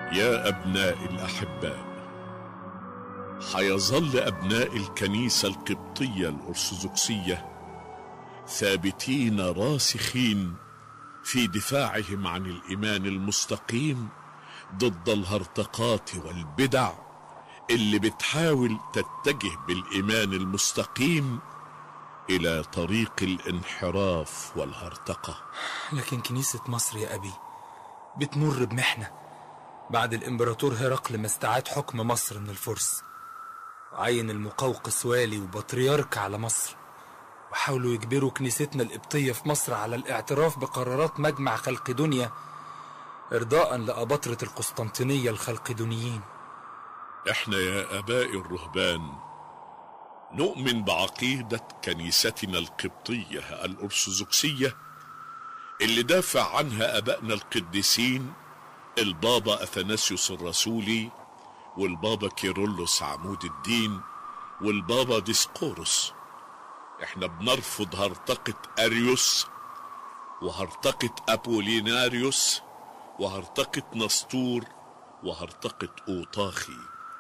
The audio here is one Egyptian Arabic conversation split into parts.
يا أبناء الأحباء حيظل أبناء الكنيسة القبطية الأرثوذكسية ثابتين راسخين في دفاعهم عن الإيمان المستقيم ضد الهرطقات والبدع اللي بتحاول تتجه بالإيمان المستقيم إلى طريق الانحراف والهرطقة لكن كنيسة مصر يا أبي بتمر بمحنة بعد الإمبراطور هرقل ما استعاد حكم مصر من الفرس وعين المقوقس والي وبطريرك على مصر وحاولوا يجبروا كنيستنا القبطية في مصر على الاعتراف بقرارات مجمع خلقدونيا إرضاء لأباطرة القسطنطينية الخلقدونيين احنا يا اباء الرهبان نؤمن بعقيدة كنيستنا القبطية الأرثوذكسية اللي دافع عنها أبائنا القديسين البابا أثناسيوس الرسولي والبابا كيرلس عمود الدين والبابا ديسقورس احنا بنرفض هرطقة أريوس وهرطقة أبوليناريوس وهرطقة نسطور وهرطقة أوطاخي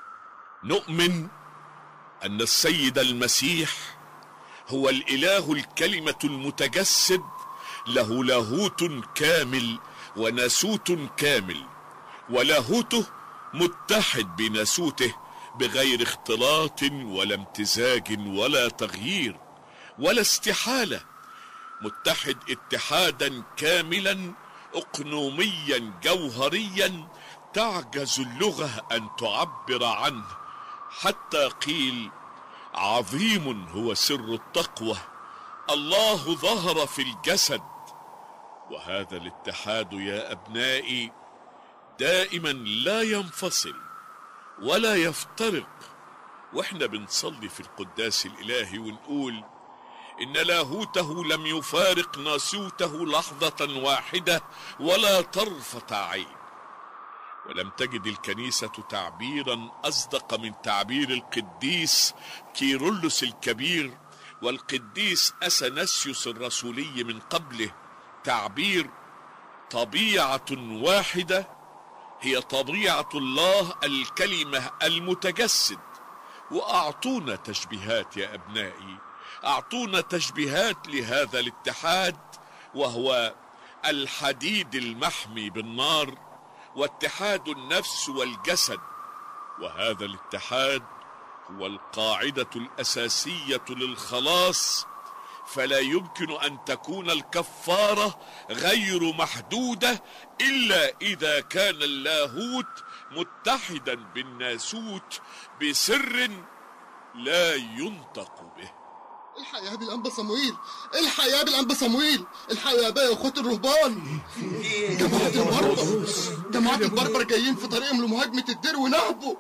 نؤمن أن السيد المسيح هو الإله الكلمة المتجسد له لاهوت كامل وناسوت كامل ولاهوته متحد بناسوته بغير اختلاط ولا امتزاج ولا تغيير ولا استحالة متحد اتحادا كاملا اقنوميا جوهريا تعجز اللغة ان تعبر عنه حتى قيل عظيم هو سر التقوى الله ظهر في الجسد وهذا الاتحاد يا ابنائي دائما لا ينفصل ولا يفترق واحنا بنصلي في القداس الالهي ونقول ان لاهوته لم يفارق ناسوته لحظه واحده ولا طرفه عين ولم تجد الكنيسة تعبيرا أصدق من تعبير القديس كيرلس الكبير والقديس أثناسيوس الرسولي من قبله تعبير طبيعة واحدة هي طبيعة الله الكلمة المتجسد وأعطونا تشبيهات يا أبنائي أعطونا تشبيهات لهذا الاتحاد وهو الحديد المحمي بالنار واتحاد النفس والجسد وهذا الاتحاد هو القاعده الاساسيه للخلاص فلا يمكن ان تكون الكفاره غير محدوده الا اذا كان اللاهوت متحدا بالناسوت بسر لا ينطق به الحياة بالأنبا صمويل الحياة بالأنبا صمويل الحياة يا بقى اخوات الرهبان جماعة البربر جماعة البربر جايين في طريقهم لمهاجمة الدير ونهبوا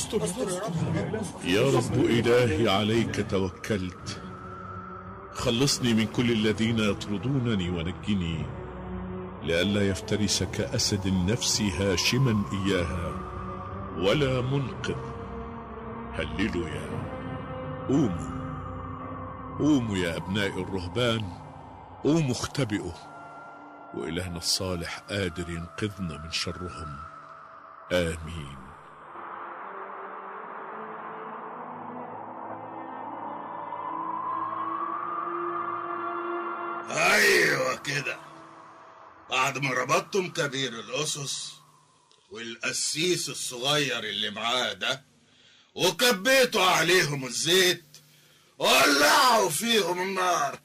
يا رب إلهي عليك توكلت خلصني من كل الذين يطردونني ونجني لئلا يفترس كأسد النفس هاشما إياها ولا منقذ هللوا يا قوموا قوموا يا أبناء الرهبان قوموا اختبئوا وإلهنا الصالح قادر ينقذنا من شرهم آمين ايوه كده بعد ما ربطتم كبير الاسس والقسيس الصغير اللي معاه ده وكبيتوا عليهم الزيت ولعوا فيهم النار